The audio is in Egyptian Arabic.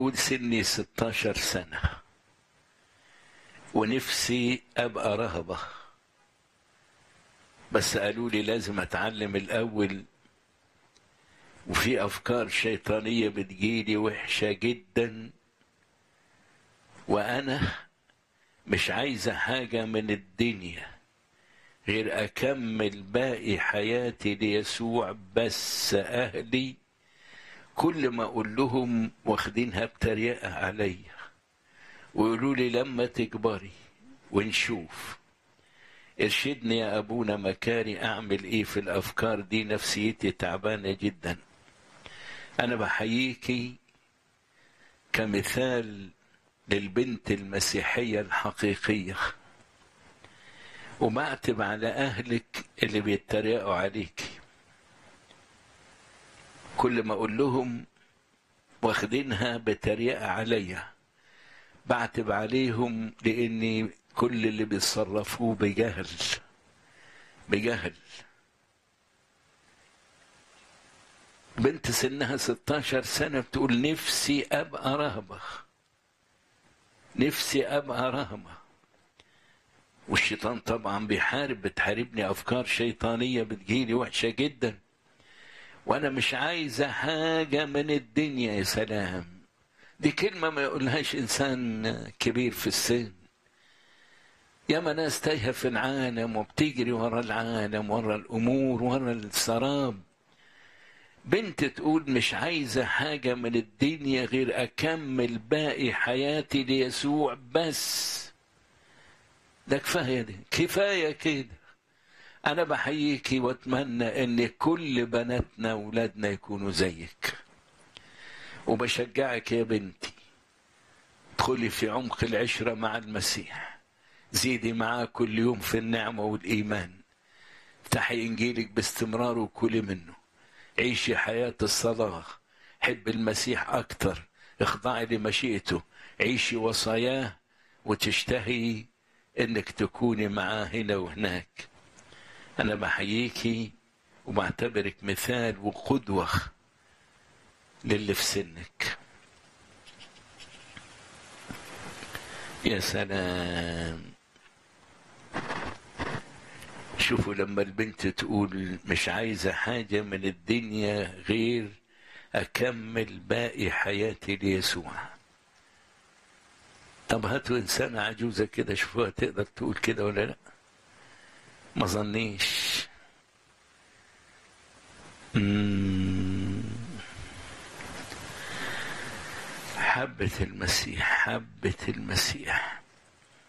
قول سني 16 سنة ونفسي أبقى رهبة بس قالوا لي لازم أتعلم الأول وفي أفكار شيطانية بتجيلي وحشة جدا وأنا مش عايزة حاجة من الدنيا غير أكمل باقي حياتي ليسوع بس أهلي كل ما أقول لهم واخدينها بتريقة عليا ويقولوا لي لما تكبري ونشوف ارشدني يا أبونا مكاري أعمل إيه في الأفكار دي نفسيتي تعبانة جدا أنا بحييكي كمثال للبنت المسيحية الحقيقية وبعتب على أهلك اللي بيتريقوا عليك كل ما أقول لهم واخدينها بتريقة عليا بعتب عليهم لأني كل اللي بيتصرفوه بجهل بجهل بنت سنها 16 سنة بتقول نفسي أبقى رهبة نفسي أبقى رهبة والشيطان طبعا بيحارب بتحاربني أفكار شيطانية بتجيلي وحشة جدا وأنا مش عايزة حاجة من الدنيا يا سلام دي كلمة ما يقولهاش إنسان كبير في السن ياما ناس تايهة في العالم وبتجري ورا العالم ورا الأمور ورا السراب بنت تقول مش عايزة حاجة من الدنيا غير أكمل باقي حياتي ليسوع بس ده كفاية دي كفاية كده أنا بحييكي وأتمنى إن كل بناتنا وولادنا يكونوا زيك وبشجعك يا بنتي ادخلي في عمق العشرة مع المسيح زيدي معاه كل يوم في النعمة والإيمان افتحي إنجيلك باستمرار وكلي منه عيشي حياة الصلاة حب المسيح أكتر اخضعي لمشيئته عيشي وصاياه وتشتهي انك تكوني معاه هنا وهناك انا بحييكي وبعتبرك مثال وقدوة للي في سنك يا سلام شوفوا لما البنت تقول مش عايزة حاجة من الدنيا غير أكمل باقي حياتي ليسوع طب هاتوا إنسانة عجوزة كده شوفوها تقدر تقول كده ولا لأ ما ظنيش حبة المسيح حبة المسيح